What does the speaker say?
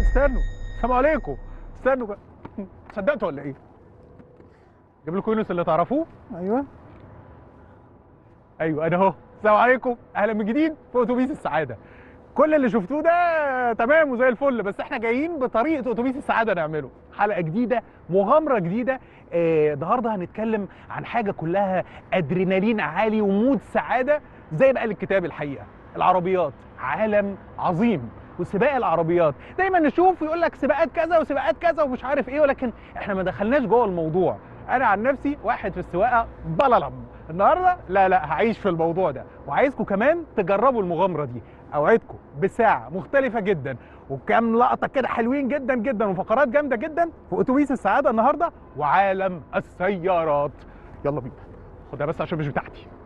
استنوا السلام عليكم استنوا بقى صدقتوا ولا ايه؟ جيب لكم يونس اللي تعرفوه ايوه ايوه انا اهو السلام عليكم اهلا من جديد في اتوبيس السعاده كل اللي شفتوه ده تمام وزي الفل بس احنا جايين بطريقه اتوبيس السعاده نعمله حلقه جديده مغامره جديده آه، النهارده هنتكلم عن حاجه كلها ادرينالين عالي ومود سعاده زي ما قال الكتاب الحقيقه العربيات عالم عظيم وسباق العربيات دايما نشوف يقول لك سباقات كذا وسباقات كذا ومش عارف ايه ولكن احنا ما دخلناش جوه الموضوع انا عن نفسي واحد في السواقه بللم النهارده لا لا هعيش في الموضوع ده وعايزكم كمان تجربوا المغامره دي اوعدكم بساعه مختلفه جدا وكام لقطه كده حلوين جدا جدا وفقرات جامده جدا في اتوبيس السعاده النهارده وعالم السيارات يلا بينا خدها بس عشان مش بتاعتي